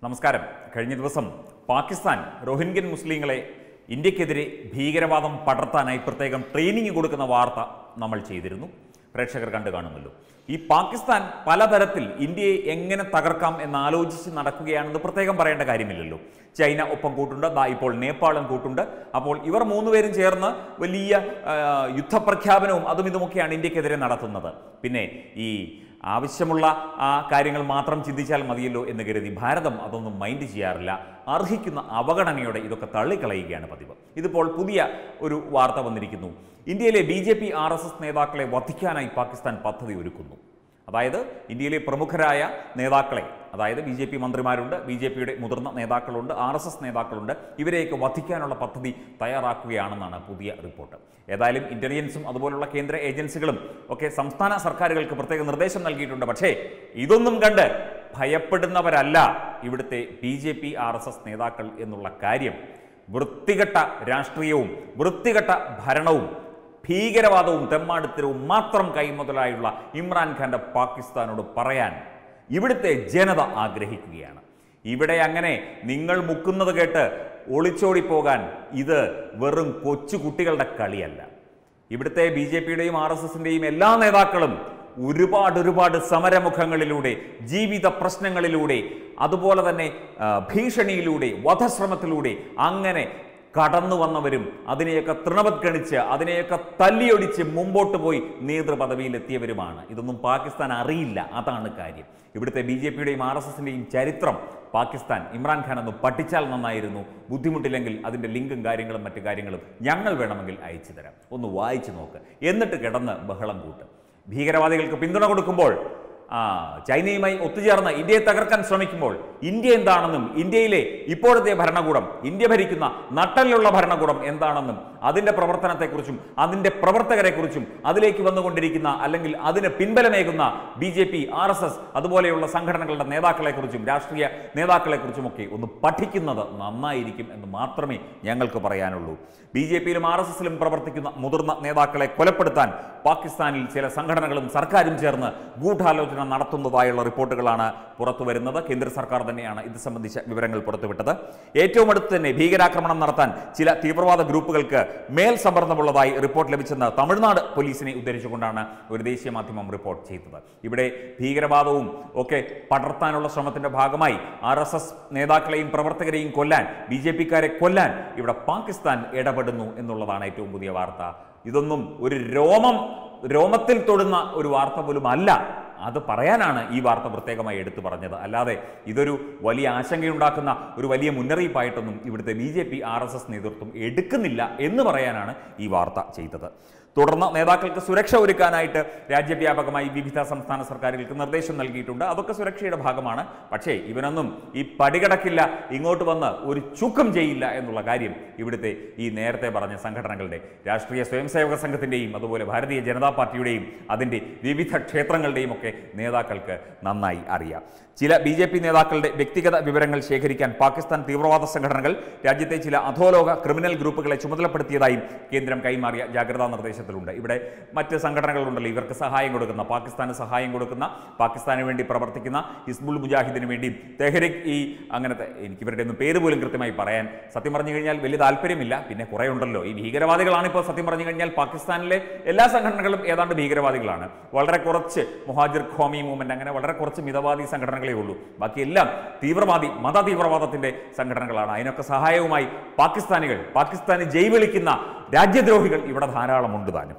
നമസ്കാരം കഴിഞ്ഞ ദിവസം പാകിസ്ഥാൻ റോഹിംഗ്യൻ മുസ്ലിങ്ങളെ ഇന്ത്യക്കെതിരെ ഭീകരവാദം പടർത്താനായി പ്രത്യേകം ട്രെയിനിങ് കൊടുക്കുന്ന വാർത്ത നമ്മൾ ചെയ്തിരുന്നു പ്രേക്ഷകർ കണ്ടു കാണുമല്ലോ ഈ പാകിസ്ഥാൻ പലതരത്തിൽ ഇന്ത്യയെ എങ്ങനെ തകർക്കാം എന്ന് ആലോചിച്ച് നടക്കുകയാണെന്ന് പ്രത്യേകം പറയേണ്ട കാര്യമില്ലല്ലോ ചൈന ഒപ്പം കൂട്ടുണ്ട് ദാ ഇപ്പോൾ നേപ്പാളും കൂട്ടുണ്ട് അപ്പോൾ ഇവർ മൂന്നുപേരും ചേർന്ന് വലിയ ആ, യുദ്ധപ്രഖ്യാപനവും അതും ഇതുമൊക്കെയാണ് ഇന്ത്യക്കെതിരെ നടത്തുന്നത് പിന്നെ ഈ ആവശ്യമുള്ള ആ കാര്യങ്ങൾ മാത്രം ചിന്തിച്ചാൽ മതിയല്ലോ എന്ന് കരുതി ഭാരതം അതൊന്നും മൈൻഡ് ചെയ്യാറില്ല അർഹിക്കുന്ന അവഗണനയോടെ ഇതൊക്കെ തള്ളിക്കളയുകയാണ് പതിവ് ഇതിപ്പോൾ പുതിയ ഒരു വാർത്ത വന്നിരിക്കുന്നു ഇന്ത്യയിലെ B J P R S S നേതാക്കളെ വധിക്കാനായി പാകിസ്ഥാൻ പദ്ധതി ഒരുക്കുന്നു അതായത് ഇന്ത്യയിലെ പ്രമുഖരായ നേതാക്കളെ അതായത് ബി ജെ പി മന്ത്രിമാരുണ്ട് ബി ജെ പിയുടെ മുതിർന്ന നേതാക്കളുണ്ട് ആർ എസ് എസ് നേതാക്കളുണ്ട് ഇവരെയൊക്കെ വധിക്കാനുള്ള പദ്ധതി തയ്യാറാക്കുകയാണെന്നാണ് പുതിയ റിപ്പോർട്ട് ഏതായാലും ഇന്റലിജൻസും അതുപോലുള്ള കേന്ദ്ര ഏജൻസികളും ഒക്കെ സംസ്ഥാന സർക്കാരുകൾക്ക് പ്രത്യേക നിർദ്ദേശം നൽകിയിട്ടുണ്ട് പക്ഷേ ഇതൊന്നും കണ്ട് ഭയപ്പെടുന്നവരല്ല ഇവിടുത്തെ B J P R S S നേതാക്കൾ എന്നുള്ള കാര്യം വൃത്തികെട്ട രാഷ്ട്രീയവും വൃത്തികെട്ട ഭരണവും ഭീകരവാദവും തെമ്മാടിത്തരവും മാത്രം കൈമുതലായുള്ള ഇമ്രാൻഖാന്റെ പാകിസ്ഥാനോട് പറയാൻ ഇവിടുത്തെ ജനത ആഗ്രഹിക്കുകയാണ് ഇവിടെ അങ്ങനെ നിങ്ങൾ മുക്കുന്നത് കേട്ട് ഒളിച്ചോടിപ്പോകാൻ ഇത് വെറും കൊച്ചു കുട്ടികളുടെ കളിയല്ല ഇവിടുത്തെ ബി ജെ പിയുടെയും ആർ എസ് എസിൻ്റെയും എല്ലാ നേതാക്കളും ഒരുപാട് ഒരുപാട് സമരമുഖങ്ങളിലൂടെ ജീവിത പ്രശ്നങ്ങളിലൂടെ അതുപോലെ തന്നെ ആ, ഭീഷണിയിലൂടെ വധശ്രമത്തിലൂടെ അങ്ങനെ കടന്നു വന്നവരും അതിനെയൊക്കെ തൃണവത്ഗണിച്ച് അതിനെയൊക്കെ തല്ലിയൊടിച്ച് മുമ്പോട്ട് പോയി നേതൃപദവിയിലെത്തിയവരുമാണ് ഇതൊന്നും പാകിസ്ഥാൻ അറിയില്ല അതാണ് കാര്യം ഇവിടുത്തെ ബി ജെ പിയുടെയും ആർ എസ് എസിൻ്റെയും ചരിത്രം പാകിസ്ഥാൻ ഇമ്രാൻഖാൻ ഒന്ന് പഠിച്ചാൽ നന്നായിരുന്നു ബുദ്ധിമുട്ടില്ലെങ്കിൽ അതിൻ്റെ ലിങ്കും കാര്യങ്ങളും മറ്റു കാര്യങ്ങളും ഞങ്ങൾ വേണമെങ്കിൽ അയച്ചു തരാം ഒന്ന് വായിച്ചു നോക്ക് എന്നിട്ട് കിടന്ന് ബഹളം കൂട്ട് ഭീകരവാദികൾക്ക് പിന്തുണ കൊടുക്കുമ്പോൾ ആ ചൈനയുമായി ഒത്തുചേർന്ന് ഇന്ത്യയെ തകർക്കാൻ ശ്രമിക്കുമ്പോൾ ഇന്ത്യ എന്താണെന്നും ഇന്ത്യയിലെ ഇപ്പോഴത്തെ ഭരണകൂടം ഇന്ത്യ ഭരിക്കുന്ന നട്ടലിലുള്ള ഭരണകൂടം എന്താണെന്നും അതിൻ്റെ പ്രവർത്തനത്തെക്കുറിച്ചും അതിൻ്റെ പ്രവർത്തകരെക്കുറിച്ചും അതിലേക്ക് വന്നുകൊണ്ടിരിക്കുന്ന അല്ലെങ്കിൽ അതിന് പിൻബലമേകുന്ന B J P R S S അതുപോലെയുള്ള സംഘടനകളുടെ നേതാക്കളെക്കുറിച്ചും രാഷ്ട്രീയ നേതാക്കളെക്കുറിച്ചുമൊക്കെ ഒന്ന് പഠിക്കുന്നത് നന്നായിരിക്കും എന്ന് മാത്രമേ ഞങ്ങൾക്ക് പറയാനുള്ളൂ ബി ജെ പിയിലും ആർ എസ് എസിലും പ്രവർത്തിക്കുന്ന മുതിർന്ന നേതാക്കളെ കൊലപ്പെടുത്താൻ പാകിസ്ഥാനിൽ ചില സംഘടനകളും സർക്കാരും ചേർന്ന് ഗൂഢാലോചന നടത്തുന്നതായുള്ള റിപ്പോർട്ടുകളാണ് പുറത്തു വരുന്നത് കേന്ദ്ര സർക്കാർ തന്നെയാണ് ഇത് സംബന്ധിച്ച വിവരങ്ങൾ പുറത്തുവിട്ടത് ഏറ്റവും അടുത്ത് തന്നെ ഭീകരാക്രമണം നടത്താൻ ചില തീവ്രവാദ ഗ്രൂപ്പുകൾക്ക് മേൽ സമ്മർദ്ദമുള്ളതായി റിപ്പോർട്ട് ലഭിച്ചെന്ന് തമിഴ്നാട് പോലീസിനെ ഉദ്ധരിച്ചുകൊണ്ടാണ് ഒരു ദേശീയ മാധ്യമം റിപ്പോർട്ട് ചെയ്തത് ഇവിടെ ഭീകരവാദവും ഒക്കെ പടർത്താനുള്ള ശ്രമത്തിന്റെ ഭാഗമായി ആർ എസ് എസ് നേതാക്കളെയും പ്രവർത്തകരെയും കൊല്ലാൻ ബി ജെ പിക്കാരെ കൊല്ലാൻ ഇവിടെ പാകിസ്ഥാൻ ഇടപെടുന്നു എന്നുള്ളതാണ് ഏറ്റവും പുതിയ വാർത്ത ഇതൊന്നും ഒരു രോമം രോമത്തിൽ തൊടുന്ന ഒരു വാർത്ത പോലും അല്ല അത് പറയാനാണ് ഈ വാർത്ത പ്രത്യേകമായി എടുത്തു പറഞ്ഞത് അല്ലാതെ ഇതൊരു വലിയ ആശങ്കയുണ്ടാക്കുന്ന ഒരു വലിയ മുന്നറിയിപ്പായിട്ടൊന്നും ഇവിടുത്തെ B J P R S S നേതൃത്വം എടുക്കുന്നില്ല എന്ന് പറയാനാണ് ഈ വാർത്ത ചെയ്തത് തുടർന്ന് നേതാക്കൾക്ക് സുരക്ഷ ഒരുക്കാനായിട്ട് രാജ്യവ്യാപകമായി വിവിധ സംസ്ഥാന സർക്കാരുകൾക്ക് നിർദ്ദേശം നൽകിയിട്ടുണ്ട് അതൊക്കെ സുരക്ഷയുടെ ഭാഗമാണ് പക്ഷേ ഇവനൊന്നും ഈ പടികടക്കില്ല ഇങ്ങോട്ട് വന്ന് ഒരു ചുക്കം ചെയ്യില്ല എന്നുള്ള കാര്യം ഇവിടുത്തെ ഈ നേരത്തെ പറഞ്ഞ സംഘടനകളുടെ രാഷ്ട്രീയ സ്വയംസേവക സംഘത്തിൻ്റെയും അതുപോലെ ഭാരതീയ ജനതാ പാർട്ടിയുടെയും അതിൻ്റെ വിവിധ ക്ഷേത്രങ്ങളുടെയും ഒക്കെ നേതാക്കൾക്ക് നന്നായി അറിയാം ചില ബി ജെ പി നേതാക്കളുടെ വ്യക്തിഗത വിവരങ്ങൾ ശേഖരിക്കാൻ പാകിസ്ഥാൻ തീവ്രവാദ സംഘടനകൾ രാജ്യത്തെ ചില അധോലോക ക്രിമിനൽ ഗ്രൂപ്പുകളെ ചുമതലപ്പെടുത്തിയതായും കേന്ദ്രം കൈമാറിയ ജാഗ്രതാ നിർദ്ദേശത്തിലുണ്ട് ഇവിടെ മറ്റ് സംഘടനകളുണ്ടല്ലോ ഇവർക്ക് സഹായം കൊടുക്കുന്ന പാകിസ്ഥാന് സഹായം കൊടുക്കുന്ന പാകിസ്ഥാന് വേണ്ടി പ്രവർത്തിക്കുന്ന ഹിസ്ബുൾ മുജാഹിദിന് വേണ്ടി തെഹരിക് ഈ അങ്ങനത്തെ എനിക്ക് ഇവരുടെ ഒന്നും പേര് പോലും കൃത്യമായി പറയാൻ സത്യം പറഞ്ഞു കഴിഞ്ഞാൽ വലിയ താല്പര്യമില്ല പിന്നെ കുറേ ഉണ്ടല്ലോ ഈ ഭീകരവാദികളാണ് ഇപ്പോൾ സത്യം പറഞ്ഞു കഴിഞ്ഞാൽ പാകിസ്ഥാനിലെ എല്ലാ സംഘടനകളും ഏതാണ്ട് ഭീകരവാദികളാണ് വളരെ കുറച്ച് മുഹാജിർ ഖോമി മൂവ്മെന്റ് അങ്ങനെ വളരെ കുറച്ച് മിതവാദി സംഘടനകളേ ഉള്ളൂ ബാക്കിയെല്ലാം തീവ്രവാദി മത തീവ്രവാദത്തിന്റെ സംഘടനകളാണ് അതിനൊക്കെ സഹായവുമായി പാകിസ്ഥാനികൾ പാകിസ്ഥാന് ജയ് വിളിക്കുന്ന രാജ്യദ്രോഹികൾ ഇവിടെ ധാരാളമുണ്ട് താനും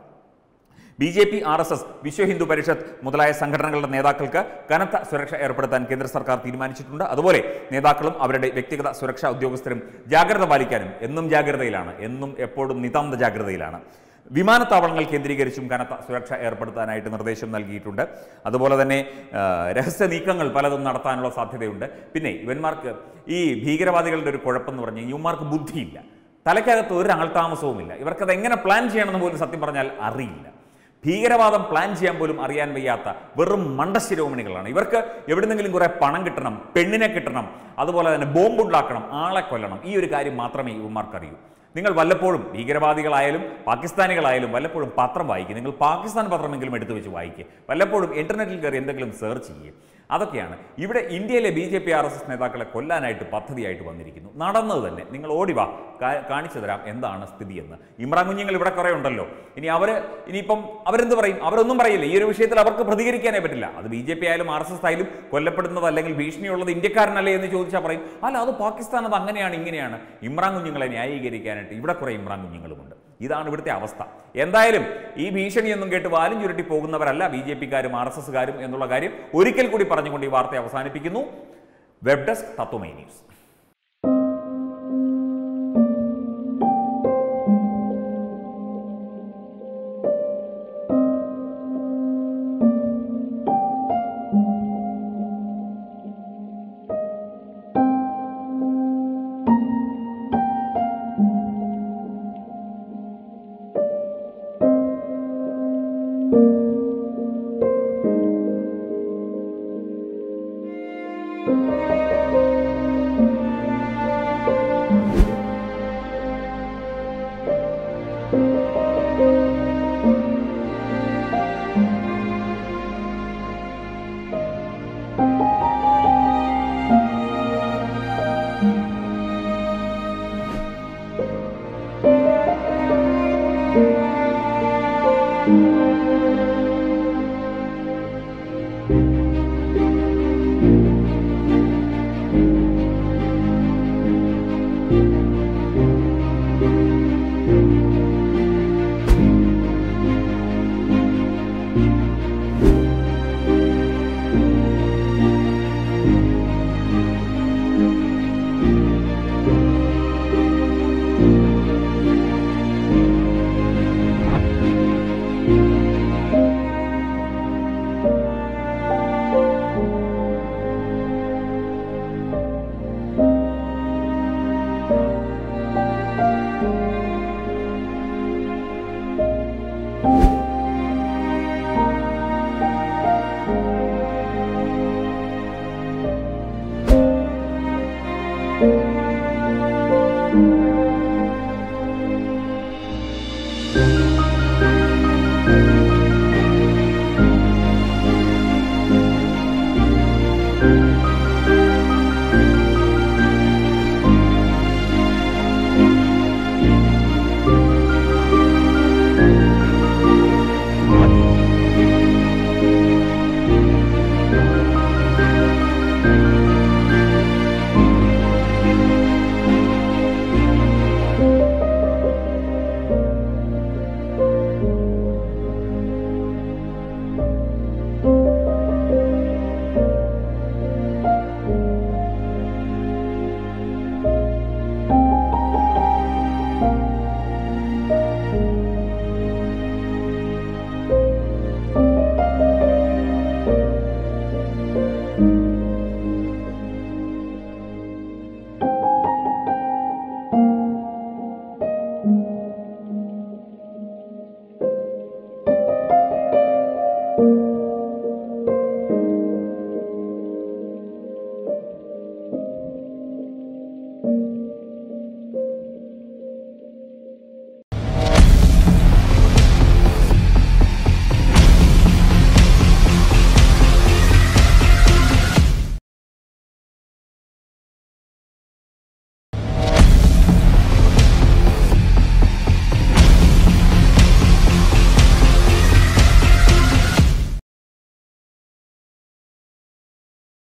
B J P R S S Vishwa Hindu Parishad മുതലായ സംഘടനകളുടെ നേതാക്കൾക്ക് കനത്ത സുരക്ഷ ഏർപ്പെടുത്താൻ കേന്ദ്ര സർക്കാർ തീരുമാനിച്ചിട്ടുണ്ട് അതുപോലെ നേതാക്കളും അവരുടെ വ്യക്തിഗത സുരക്ഷാ ഉദ്യോഗസ്ഥരും ജാഗ്രത പാലിക്കാനും എന്നും ജാഗ്രതയിലാണ് എന്നും എപ്പോഴും നിതാന്ത ജാഗ്രതയിലാണ് വിമാനത്താവളങ്ങൾ കേന്ദ്രീകരിച്ചും കനത്ത സുരക്ഷ ഏർപ്പെടുത്താനായിട്ട് നിർദ്ദേശം നൽകിയിട്ടുണ്ട് അതുപോലെ തന്നെ ആ, രഹസ്യ നീക്കങ്ങൾ പലതും നടത്താനുള്ള സാധ്യതയുണ്ട് പിന്നെ ഇവന്മാർക്ക് ഈ ഭീകരവാദികളുടെ ഒരു കുഴപ്പമെന്ന് പറഞ്ഞാൽ ഇവന്മാർക്ക് ബുദ്ധിയില്ല തലയ്ക്കകത്ത് ഒരു ആൾതാമസവുമില്ല ഇവർക്കത് എങ്ങനെ പ്ലാൻ ചെയ്യണമെന്ന് പോലും സത്യം പറഞ്ഞാൽ അറിയില്ല ഭീകരവാദം പ്ലാൻ ചെയ്യാൻ പോലും അറിയാൻ വയ്യാത്ത വെറും മണ്ടശിരോമണികളാണ് ഇവർക്ക് എവിടുന്നെങ്കിലും കുറെ പണം കിട്ടണം പെണ്ണിനെ കിട്ടണം അതുപോലെ തന്നെ ബോംബുണ്ടാക്കണം ആളെ കൊല്ലണം ഈ ഒരു കാര്യം മാത്രമേ ഇവന്മാർക്കറിയൂ നിങ്ങൾ വല്ലപ്പോഴും ഭീകരവാദികളായാലും പാകിസ്ഥാനികളായാലും വല്ലപ്പോഴും പത്രം വായിക്കുക നിങ്ങൾ പാകിസ്ഥാൻ പത്രമെങ്കിലും എടുത്തു വെച്ച് വായിക്കുക വല്ലപ്പോഴും ഇന്റർനെറ്റിൽ കയറി എന്തെങ്കിലും സെർച്ച് ചെയ്യുക അതൊക്കെയാണ് ഇവിടെ ഇന്ത്യയിലെ B J P R S S നേതാക്കളെ കൊല്ലാനായിട്ട് പദ്ധതിയായിട്ട് വന്നിരിക്കുന്നു നടന്നത് തന്നെ നിങ്ങൾ ഓടിവാ കാ- കാണിച്ചു തരാം എന്താണ് സ്ഥിതി എന്ന് ഇമ്രാൻ കുഞ്ഞുങ്ങൾ ഇവിടെ കുറേ ഉണ്ടല്ലോ ഇനി അവർ ഇനിയിപ്പം അവരെന്ത് പറയും അവരൊന്നും പറയില്ല ഈ ഒരു വിഷയത്തിൽ അവർക്ക് പ്രതികരിക്കാനേ പറ്റില്ല അത് ബി ജെ പി ആയാലും ആർ എസ് എസ് ആയാലും കൊല്ലപ്പെടുന്നത് അല്ലെങ്കിൽ ഭീഷണിയുള്ളത് ഇന്ത്യക്കാരനല്ലേ എന്ന് ചോദിച്ചാൽ പറയും അല്ല അത് പാകിസ്ഥാൻ അത് അങ്ങനെയാണ് ഇങ്ങനെയാണ് ഇമ്രാൻ കുഞ്ഞുങ്ങളെ ന്യായീകരിക്കാനായിട്ട് ഇവിടെ കുറേ ഇമ്രാൻ കുഞ്ഞുങ്ങളുമുണ്ട് ഇതാണ് ഇവിടുത്തെ അവസ്ഥ എന്തായാലും ഈ ഭീഷണിയൊന്നും കേട്ട് വാലും ചുരുട്ടി പോകുന്നവരല്ല ബി ജെ പിക്കാരും ആർ എസ് എസ്കാരും എന്നുള്ള കാര്യം ഒരിക്കൽ കൂടി പറഞ്ഞുകൊണ്ട് ഈ വാർത്ത അവസാനിപ്പിക്കുന്നു വെബ് ഡെസ്ക് തത്വമൈ ന്യൂസ്